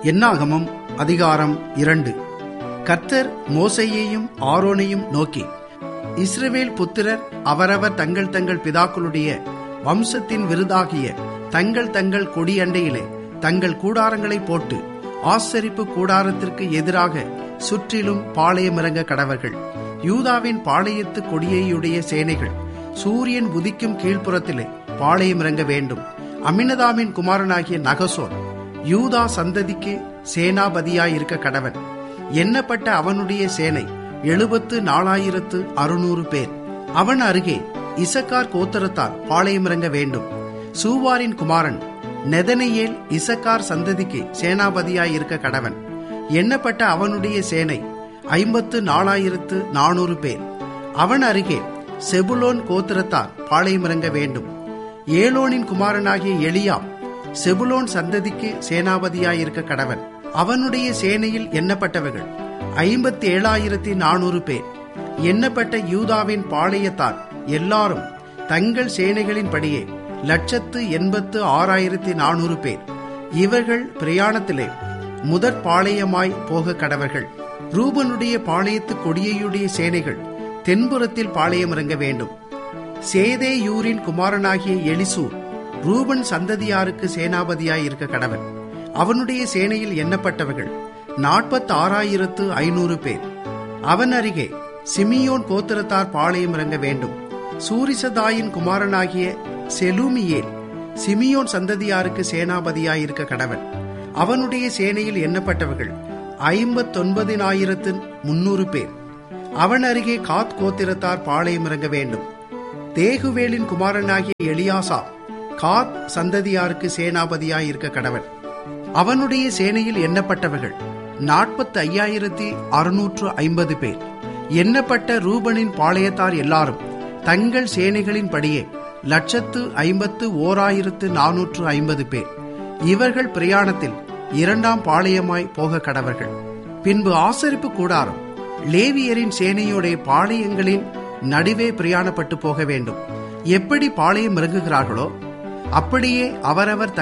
என்னாகமம் அதிகாரம் இரண்டு கர்த்தர் மோசையையும் ஆரோனையும் நோக்கி இஸ்ரவேல் புத்திரர் அவரவர் தங்கள் தங்கள் பிதாக்களுடைய வம்சத்தின் விருதாகிய தங்கள் தங்கள் கொடியண்டையிலே தங்கள் கூடாரங்களை போட்டு ஆசரிப்பு கூடாரத்திற்கு எதிராக சுற்றிலும் பாளையமிறங்க கடவர்கள் யூதாவின் பாளையத்து கொடியையுடைய சேனைகள் சூரியன் உதிக்கும் கீழ்ப்புறத்திலே பாளையமிறங்க வேண்டும் அமினதாமின் குமாரனாகிய நகசோன் யூதா சந்ததிக்கு சேனாபதியாயிருக்க கடவன் எண்ணப்பட்ட அவனுடைய சேனை எழுபத்து நாலாயிரத்து அறுநூறு பேர் அவன் அருகே இசக்கார் கோத்தரத்தார் பாளையமிறங்க வேண்டும் சூவாரின் குமாரன் நெதனையேல் இசக்கார் சந்ததிக்கு சேனாபதியாயிருக்க கடவன் எண்ணப்பட்ட அவனுடைய சேனை ஐம்பத்து நாலாயிரத்து நானூறு பேர் அவன் அருகே செபுலோன் கோத்திரத்தார் பாளையமிறங்க வேண்டும் ஏலோனின் குமாரனாகிய எலியா செபுலோன் சந்ததிக்கு சேனாபதியாயிருக்க கடவன் அவனுடைய சேனையில் எண்ணப்பட்டவர்கள் ஐம்பத்தி ஏழாயிரத்தி நானூறு பேர் எண்ணப்பட்ட யூதாவின் பாளையத்தார் எல்லாரும் தங்கள் சேனைகளின்படியே லட்சத்து எண்பத்து ஆறாயிரத்தி நானூறு பேர் இவர்கள் பிரயாணத்திலே முதற் பாளையமாய் போக கடவர்கள் ரூபனுடைய பாளையத்து கொடியையுடைய சேனைகள் தென்புறத்தில் பாளையமிறங்க வேண்டும் சேதேயூரின் குமாரனாகிய எலிசூர் ரூபன் சந்ததியாருக்கு சேனாபதியாய் இருக்க கடவன் அவனுடைய சேனையில் எண்ணப்பட்டவர்கள் நாற்பத்தி ஆறாயிரத்து ஐநூறு பேர் அவன் அருகே சிமியோன் கோத்திரத்தார் பாளையம் இறங்க வேண்டும் சூரிசதாயின் குமாரனாகிய செலூமியேல் சிமியோன் சந்ததியாருக்கு சேனாபதியாய் இருக்க கடவன் அவனுடைய சேனையில் எண்ணப்பட்டவர்கள் ஐம்பத்தொன்பதினாயிரத்து முன்னூறு பேர் அவன் அருகே காத் கோத்திரத்தார் பாளையம் இறங்க வேண்டும் தேகுவேலின் குமாரனாகிய எலியாசா காத் சந்ததியாருக்கு சேனாபதியாய் இருக்க கடவன் அவனுடைய சேனையில் எண்ணப்பட்டவர்கள் நாற்பத்தி ஐயாயிரத்தி அறுநூற்று ஐம்பது பேர் எண்ணப்பட்ட ரூபனின் பாளையத்தார் எல்லாரும் தங்கள் சேனைகளின் படியே லட்சத்து ஐம்பத்து ஓராயிரத்து நானூற்று ஐம்பது பேர் இவர்கள் பிரயாணத்தில் இரண்டாம் பாளையமாய் போக கடவர்கள் பின்பு ஆசரிப்பு கூடாரம் லேவியரின் சேனையுடைய பாளையங்களின் நடுவே பிரயாணப்பட்டு போக வேண்டும் எப்படி பாளையம் இறங்குகிறார்களோ அப்படியே அவரவர்